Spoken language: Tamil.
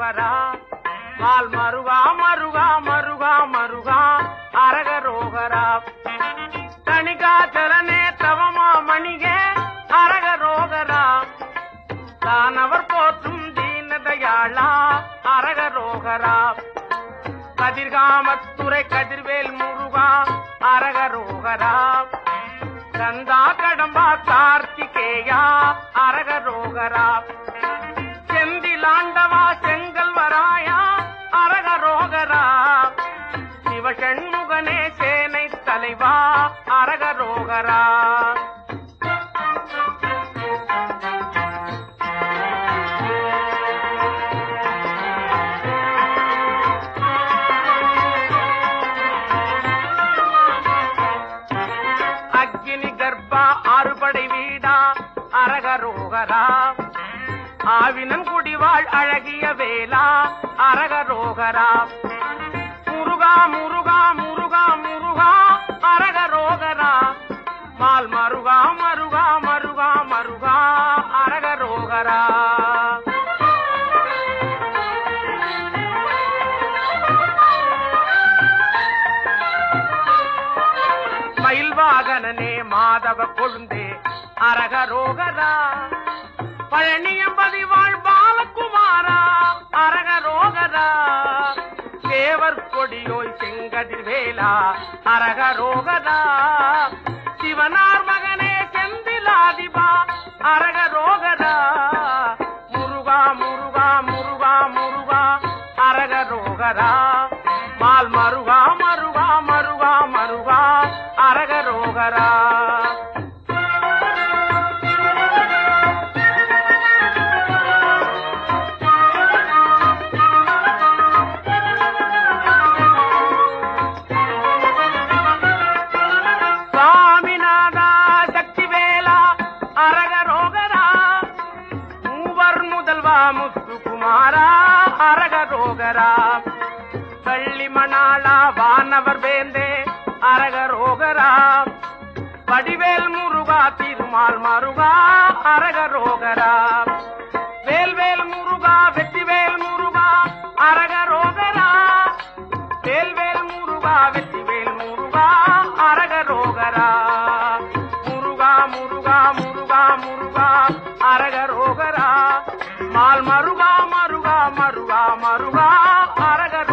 ரோகரா மால் மருகா மருகா மருகா மருகா அரக ரோகரா தணிகாச்சலனே தவமா மணிகே அரக ரோகரா தானவர் போற்றும் தீனதயாளா அரக ரோகரா கதிர்காமத்துறை கதிர்வேல் முருகா அரக ரோகரா கந்தா கடம்பா கார்த்திகேயா அரக ரோகரா செந்திலாண்டவா செங்கல் வராயா அரக ரோகரா சிவசண்முகனே சேனை தலைவா அரக ரோகரா அக்னி கர்ப்பா அறுபடை வீடா அரகரோகரா ஆவினன் குடிவாள் அழகிய வேலா அரகரோகரா முருகா முருகா முருகா முருகா அரகரோகரா மால் மருகா மருகா மருகா மருகா அரகரோகரா மயில்வாகனனே மாதவ கொழுந்தே அரகரோகரா பழனியம்பதி வாழ் பாலகுமாரா அரகரோகரா தேவர் கொடியோய் செங்கதிர் வேலா அரகரோகரா சிவனார் மகனே செந்திலாதிபா அரகரோகரா முருகா முருகா முருகா முருகா அரகரோகரா மால் மருகா மருகா மருகா மருகா அரகரோகரா சுவாமிநாதா சக்திவேலா அரகரோகரா மூவர் முதல்வா முத்துக்குமாரா அரகரோகரா கள்ளி மணாளா வானவர் வேந்தே அரகரோகரா வடிவேல் முருகா திருமால் மருகா அரகரோகரா வேல்வேல் முருகா வெற்றிவேல் முருகா அரகரோகரா வேல்வேல் முருகா வெற்றிவேல் முருகா அரகரோகரா முருகா முருகா முருகா முருகா அரகரோகரா மால் மருகா மருகா மருகா மருகா அரகரோகரா